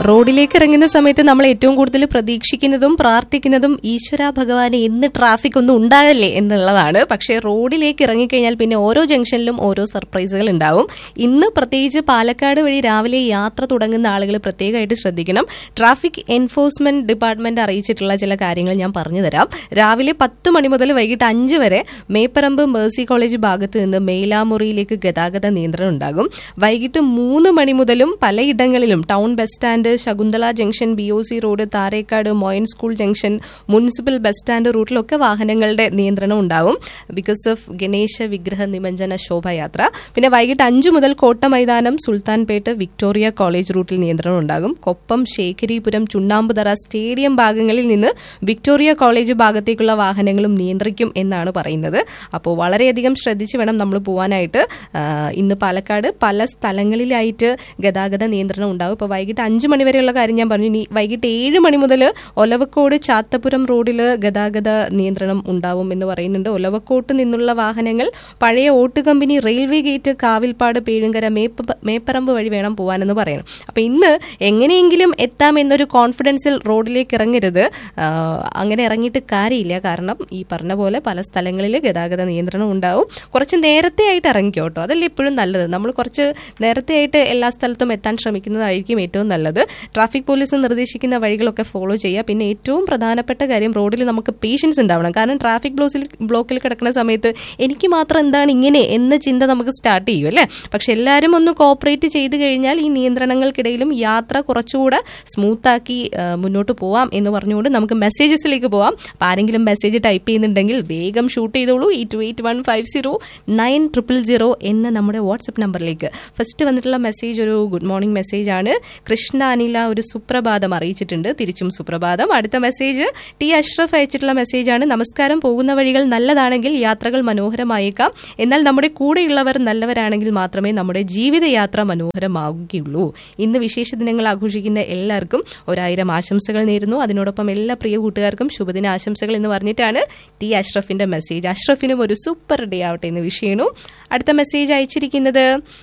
റോഡിലേക്ക് ഇറങ്ങുന്ന സമയത്ത് നമ്മൾ ഏറ്റവും കൂടുതൽ പ്രതീക്ഷിക്കുന്നതും പ്രാർത്ഥിക്കുന്നതും ഈശ്വര ഭഗവാനെ ഇന്ന് ട്രാഫിക് ഒന്നും ഉണ്ടാകല്ലേ എന്നുള്ളതാണ് പക്ഷേ റോഡിലേക്ക് ഇറങ്ങിക്കഴിഞ്ഞാൽ പിന്നെ ഓരോ ജംഗ്ഷനിലും ഓരോ സർപ്രൈസുകൾ ഉണ്ടാവും ഇന്ന് പ്രത്യേകിച്ച് പാലക്കാട് വഴി രാവിലെ യാത്ര തുടങ്ങുന്ന ആളുകൾ പ്രത്യേകമായിട്ട് ശ്രദ്ധിക്കണം ട്രാഫിക് എൻഫോഴ്സ്മെന്റ് ഡിപ്പാർട്ട്മെന്റ് അറിയിച്ചിട്ടുള്ള ചില കാര്യങ്ങൾ ഞാൻ പറഞ്ഞു തരാം രാവിലെ പത്ത് മണി മുതൽ വൈകിട്ട് അഞ്ച് വരെ മേപ്പറമ്പ് മേഴ്സി കോളേജ് ഭാഗത്ത് നിന്ന് മേലാമുറിയിലേക്ക് ഗതാഗത നിയന്ത്രണം ഉണ്ടാകും വൈകിട്ട് മൂന്ന് മണി മുതലും പലയിടങ്ങളിലും town bus stand Shakuntala junction B O C road Tharekkad Moyan school junction municipal bus stand റൂട്ടിലൊക്കെ വാഹനങ്ങളുടെ നിയന്ത്രണം ഉണ്ടാവും ബിക്കോസ് ഓഫ് ഗണേശ വിഗ്രഹ നിമഞ്ജന ശോഭയാത്ര പിന്നെ വൈകിട്ട് അഞ്ചു മുതൽ കോട്ട മൈതാനം സുൽത്താൻപേട്ട് വിക്ടോറിയ കോളേജ് റൂട്ടിൽ നിയന്ത്രണം ഉണ്ടാകും കൊപ്പം ശേഖരിപുരം ചുണ്ണാമ്പുതറ സ്റ്റേഡിയം ഭാഗങ്ങളിൽ നിന്ന് വിക്ടോറിയ കോളേജ് ഭാഗത്തേക്കുള്ള വാഹനങ്ങളും നിയന്ത്രിക്കും എന്നാണ് പറയുന്നത് അപ്പോൾ വളരെയധികം ശ്രദ്ധിച്ച് വേണം നമ്മൾ പോകാനായിട്ട് ആ, ഇന്ന് പാലക്കാട് പല സ്ഥലങ്ങളിലായിട്ട് ഗതാഗത നിയന്ത്രണം ഉണ്ടാവും ഇപ്പോൾ വൈകിട്ട് അഞ്ച് മണി വരെയുള്ള കാര്യം ഞാൻ പറഞ്ഞു ഇനി വൈകിട്ട് ഏഴ് മണി മുതൽ ഒലവക്കോട് ചാത്തപുരം റോഡിൽ ഗതാഗത നിയന്ത്രണം ഉണ്ടാവും എന്ന് പറയുന്നുണ്ട് ഒലവക്കോട്ട് നിന്നുള്ള വാഹനങ്ങൾ പഴയ ഓട്ട് company railway gate Kavilpad Pezhumkara മേപ്പ മേപ്പറമ്പ് വഴി വേണം പോകാനെന്ന് പറയണം അപ്പൊ ഇന്ന് എങ്ങനെയെങ്കിലും എത്താം എന്നൊരു കോൺഫിഡൻസിൽ റോഡിലേക്ക് ഇറങ്ങരുത് ആ, അങ്ങനെ ഇറങ്ങിയിട്ട് കാര്യമില്ല കാരണം ഈ പറഞ്ഞ പോലെ പല സ്ഥലങ്ങളിൽ ഗതാഗത നിയന്ത്രണം ഉണ്ടാവും കുറച്ച് നേരത്തെ ആയിട്ട് ഇറങ്ങിക്കോ കേട്ടോ അതല്ലേ എപ്പോഴും നല്ലത് നമ്മൾ കുറച്ച് നേരത്തെ ആയിട്ട് എല്ലാ സ്ഥലത്തും എത്താൻ ശ്രമിക്കുന്നതായിരിക്കും ഏറ്റവും നല്ലത് ട്രാഫിക് പോലീസ് നിർദ്ദേശിക്കുന്ന വഴികളൊക്കെ ഫോളോ ചെയ്യുക പിന്നെ ഏറ്റവും പ്രധാനപ്പെട്ട കാര്യം റോഡിൽ നമുക്ക് പേഷ്യൻസ് ഉണ്ടാവണം കാരണം ട്രാഫിക് ബ്ലോസിൽ ബ്ലോക്കിൽ കിടക്കുന്ന സമയത്ത് എനിക്ക് മാത്രം എന്താണ് ഇങ്ങനെ എന്ന ചിന്ത നമുക്ക് സ്റ്റാർട്ട് ചെയ്യും അല്ലേ പക്ഷെ എല്ലാവരും ഒന്ന് കോപ്പറേറ്റ് ചെയ്ത് കഴിഞ്ഞാൽ ഈ നിയന്ത്രണങ്ങൾക്കിടയിലും യാത്ര കുറച്ചുകൂടെ സ്മൂത്താക്കി ആ, മുന്നോട്ട് പോവാം എന്ന് പറഞ്ഞുകൊണ്ട് നമുക്ക് മെസ്സേജസിലേക്ക് പോവാം അപ്പം ആരെങ്കിലും മെസ്സേജ് ടൈപ്പ് ചെയ്യുന്നുണ്ടെങ്കിൽ വേഗം ഷൂട്ട് ചെയ്തോളൂ ഈ two eight one five zero nine triple zero എന്ന നമ്മുടെ വാട്സപ്പ് നമ്പറിലേക്ക് ഫസ്റ്റ് വന്നിട്ടുള്ള മെസ്സേജ് ഒരു ഗുഡ് മോർണിംഗ് മെസ്സേജ് ആണ് കൃഷ്ണ അനില ഒരു സുപ്രഭാതം അറിയിച്ചിട്ടുണ്ട് തിരിച്ചും സുപ്രഭാതം അടുത്ത മെസ്സേജ് ടി അഷ്റഫ് അയച്ചിട്ടുള്ള മെസ്സേജ് ആണ് നമസ്കാരം പോകുന്ന വഴികൾ നല്ലതാണെങ്കിൽ യാത്രകൾ മനോഹരമായേക്കാം എന്നാൽ നമ്മുടെ കൂടെയുള്ളവർ നല്ലവരാണെങ്കിൽ മാത്രമേ നമ്മുടെ ജീവിതയാത്ര മനോഹരമാകുകയുള്ളൂ ഇന്ന് വിശേഷ ദിനങ്ങൾ ആഘോഷിക്കുന്ന എല്ലാവർക്കും ഒരായിരം ആശംസകൾ നേരുന്നു അതിനോടൊപ്പം എല്ലാ പ്രിയ കൂട്ടുകാർക്കും ശുഭദിന ആശംസകൾ എന്ന് പറഞ്ഞിട്ടാണ് ടി അഷ്റഫിന്റെ മെസ്സേജ് അഷ്റഫിനും ഒരു സൂപ്പർ ഡേ ആവട്ടെ എന്ന് വിഷ് ചെയ്യണു അടുത്ത മെസ്സേജ് അയച്ചിരിക്കുന്നത്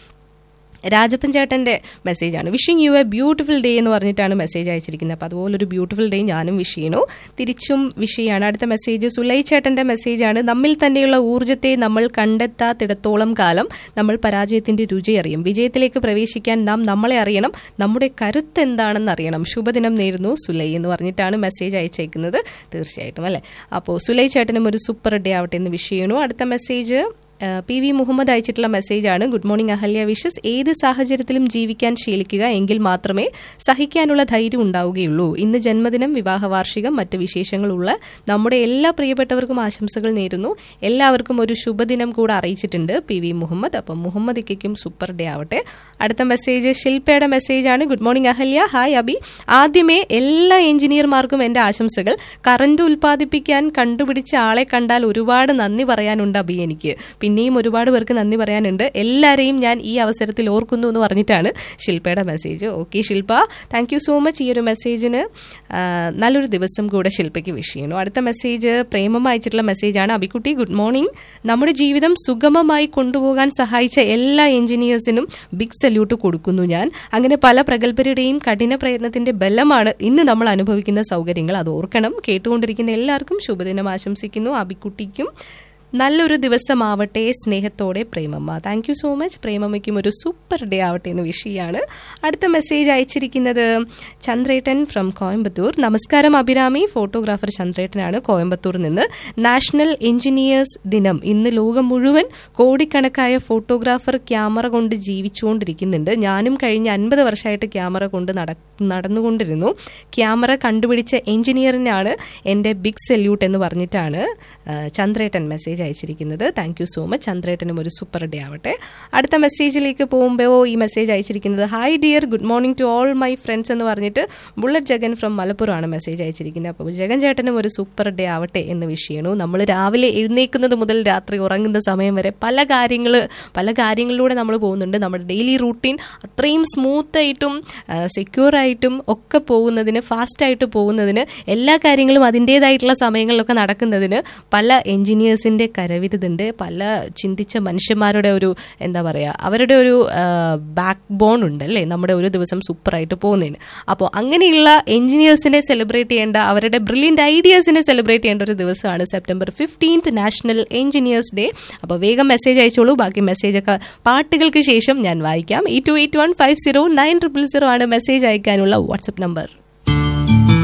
രാജപ്പൻ ചേട്ടന്റെ മെസ്സേജാണ് wishing you a beautiful day എന്ന് പറഞ്ഞിട്ടാണ് മെസ്സേജ് അയച്ചിരിക്കുന്നത് അപ്പോൾ അതുപോലെ ഒരു ബ്യൂട്ടിഫുൾ ഡേ ഞാനും വിഷ് ചെയ്യണു തിരിച്ചും വിഷ് ചെയ്യാണ് അടുത്ത മെസ്സേജ് സുലൈ ചേട്ടന്റെ മെസ്സേജാണ് നമ്മിൽ തന്നെയുള്ള ഊർജ്ജത്തെ നമ്മൾ കണ്ടെത്താത്തിടത്തോളം കാലം നമ്മൾ പരാജയത്തിന്റെ രുചി അറിയും വിജയത്തിലേക്ക് പ്രവേശിക്കാൻ നാം നമ്മളെ അറിയണം നമ്മുടെ കരുത്ത് എന്താണെന്ന് അറിയണം ശുഭദിനം നേരുന്നു സുലൈ എന്ന് പറഞ്ഞിട്ടാണ് മെസ്സേജ് അയച്ചേക്കുന്നത് തീർച്ചയായിട്ടും അല്ലെ അപ്പോൾ സുലൈ ചേട്ടനും ഒരു സൂപ്പർ ഡേ ആവട്ടെ എന്ന് വിഷ് ചെയ്യണു അടുത്ത മെസ്സേജ് ആ, പി വി മുഹമ്മദ് അയച്ചിട്ടുള്ള മെസ്സേജാണ് ഗുഡ് മോർണിംഗ് അഹല്യ വിഷസ് ഏത് സാഹചര്യത്തിലും ജീവിക്കാൻ ശീലിക്കുക എങ്കിൽ മാത്രമേ സഹിക്കാനുള്ള ധൈര്യം ഉണ്ടാവുകയുള്ളൂ ഇന്ന് ജന്മദിനം വിവാഹ വാർഷികം മറ്റ് വിശേഷങ്ങളുള്ള നമ്മുടെ എല്ലാ പ്രിയപ്പെട്ടവർക്കും ആശംസകൾ നേരുന്നു എല്ലാവർക്കും ഒരു ശുഭദിനം കൂടെ അറിയിച്ചിട്ടുണ്ട് പി വി മുഹമ്മദ് അപ്പം മുഹമ്മദ് ഇക്കും സൂപ്പർ ഡേ ആവട്ടെ അടുത്ത മെസ്സേജ് ശില്പയുടെ മെസ്സേജാണ് good morning Ahalya hi Abi ആദ്യമേ എല്ലാ എഞ്ചിനീയർമാർക്കും എന്റെ ആശംസകൾ കറന്റ് ഉൽപ്പാദിപ്പിക്കാൻ കണ്ടുപിടിച്ച ആളെ കണ്ടാൽ ഒരുപാട് നന്ദി പറയാനുണ്ട് അബി എനിക്ക് പിന്നെയും ഒരുപാട് പേർക്ക് നന്ദി പറയാനുണ്ട് എല്ലാവരെയും ഞാൻ ഈ അവസരത്തിൽ ഓർക്കുന്നു എന്ന് പറഞ്ഞിട്ടാണ് ശില്പയുടെ message okay Shilpa thank you so much ഈ ഒരു മെസ്സേജിന് ആ, നല്ലൊരു ദിവസം കൂടെ ശില്പയ്ക്ക് വിഷ് ചെയ്യണു അടുത്ത മെസ്സേജ് പ്രേമം അയച്ചിട്ടുള്ള മെസ്സേജാണ് അബിക്കുട്ടി ഗുഡ് മോർണിംഗ് നമ്മുടെ ജീവിതം സുഗമമായി കൊണ്ടുപോകാൻ സഹായിച്ച എല്ലാ എഞ്ചിനീയേഴ്സിനും ബിഗ് സല്യൂട്ട് കൊടുക്കുന്നു ഞാൻ അങ്ങനെ പല പ്രഗത്ഭരുടെയും കഠിന പ്രയത്നത്തിന്റെ ബലമാണ് ഇന്ന് നമ്മൾ അനുഭവിക്കുന്ന സൗകര്യങ്ങൾ അത് ഓർക്കണം കേട്ടുകൊണ്ടിരിക്കുന്ന എല്ലാവർക്കും ശുഭദിനം ആശംസിക്കുന്നു അബിക്കുട്ടിക്കും നല്ലൊരു ദിവസമാവട്ടെ സ്നേഹത്തോടെ Premamma thank you so much പ്രേമമ്മയ്ക്കും ഒരു സൂപ്പർ ഡേ ആവട്ടെ എന്ന് വിഷയാണ് അടുത്ത മെസ്സേജ് അയച്ചിരിക്കുന്നത് ചന്ദ്രേട്ടൻ ഫ്രം കോയമ്പത്തൂർ നമസ്കാരം അഭിരാമി ഫോട്ടോഗ്രാഫർ ചന്ദ്രേട്ടനാണ് കോയമ്പത്തൂർ നിന്ന് നാഷണൽ എഞ്ചിനീയേഴ്സ് ദിനം ഇന്ന് ലോകം മുഴുവൻ കോടിക്കണക്കായ ഫോട്ടോഗ്രാഫർ ക്യാമറ കൊണ്ട് ജീവിച്ചുകൊണ്ടിരിക്കുന്നുണ്ട് ഞാനും കഴിഞ്ഞ അൻപത് വർഷമായിട്ട് ക്യാമറ കൊണ്ട് നട- നടന്നുകൊണ്ടിരുന്നു ക്യാമറ കണ്ടുപിടിച്ച എഞ്ചിനീയറിനാണ് എൻ്റെ ബിഗ് സല്യൂട്ട് എന്ന് പറഞ്ഞിട്ടാണ് ആ, ചന്ദ്രേട്ടൻ മെസ്സേജ് അയച്ചിരിക്കുന്നത് താങ്ക് യു സോ മച്ച് ചന്ദ്രേട്ടനും ഒരു സൂപ്പർ ഡേ ആവട്ടെ അടുത്ത മെസ്സേജിലേക്ക് പോകുമ്പോൾ ഈ മെസ്സേജ് അയച്ചിരിക്കുന്നത് hi dear good morning to all my friends എന്ന് പറഞ്ഞിട്ട് ബുള്ളറ്റ് ജഗൻ ഫ്രം മലപ്പുറമാണ് മെസ്സേജ് അയച്ചിരിക്കുന്നത് അപ്പോൾ ജഗൻ ചേട്ടനും ഒരു സൂപ്പർ ഡേ ആവട്ടെ എന്ന് വിഷ് ചെയ്യണു നമ്മൾ രാവിലെ എഴുന്നേക്കുന്നത് മുതൽ രാത്രി ഉറങ്ങുന്ന സമയം വരെ പല കാര്യങ്ങൾ പല കാര്യങ്ങളിലൂടെ നമ്മൾ പോകുന്നുണ്ട് നമ്മുടെ ഡെയിലി റൂട്ടീൻ അത്രയും സ്മൂത്ത് ആയിട്ടും സെക്യൂർ ആയിട്ടും ഒക്കെ പോകുന്നതിന് ഫാസ്റ്റ് ആയിട്ട് പോകുന്നതിന് എല്ലാ കാര്യങ്ങളും അതിൻ്റെതായിട്ടുള്ള സമയങ്ങളിലൊക്കെ നടക്കുന്നതിന് പല എഞ്ചിനീയേഴ്സിന്റെ കരവിരുതുണ്ട് പല ചിന്തിച്ച മനുഷ്യന്മാരുടെ ഒരു എന്താ പറയുക അവരുടെ ഒരു ബാക്ക് ബോൺ ഉണ്ട് അല്ലേ നമ്മുടെ ഒരു ദിവസം സൂപ്പറായിട്ട് പോകുന്നതിന് അപ്പോൾ അങ്ങനെയുള്ള എഞ്ചിനീയേഴ്സിനെ സെലിബ്രേറ്റ് ചെയ്യേണ്ട അവരുടെ ബ്രില്യൻ്റ് ഐഡിയാസിനെ സെലിബ്രേറ്റ് ചെയ്യേണ്ട ഒരു ദിവസമാണ് September fifteenth national engineers day അപ്പോൾ വേഗം മെസ്സേജ് അയച്ചോളൂ ബാക്കി മെസ്സേജ് ഒക്കെ പാട്ടുകൾക്ക് ശേഷം ഞാൻ വായിക്കാം ഈ two eight one five zero nine triple zero ആണ് മെസ്സേജ് അയക്കാനുള്ള വാട്സപ്പ് നമ്പർ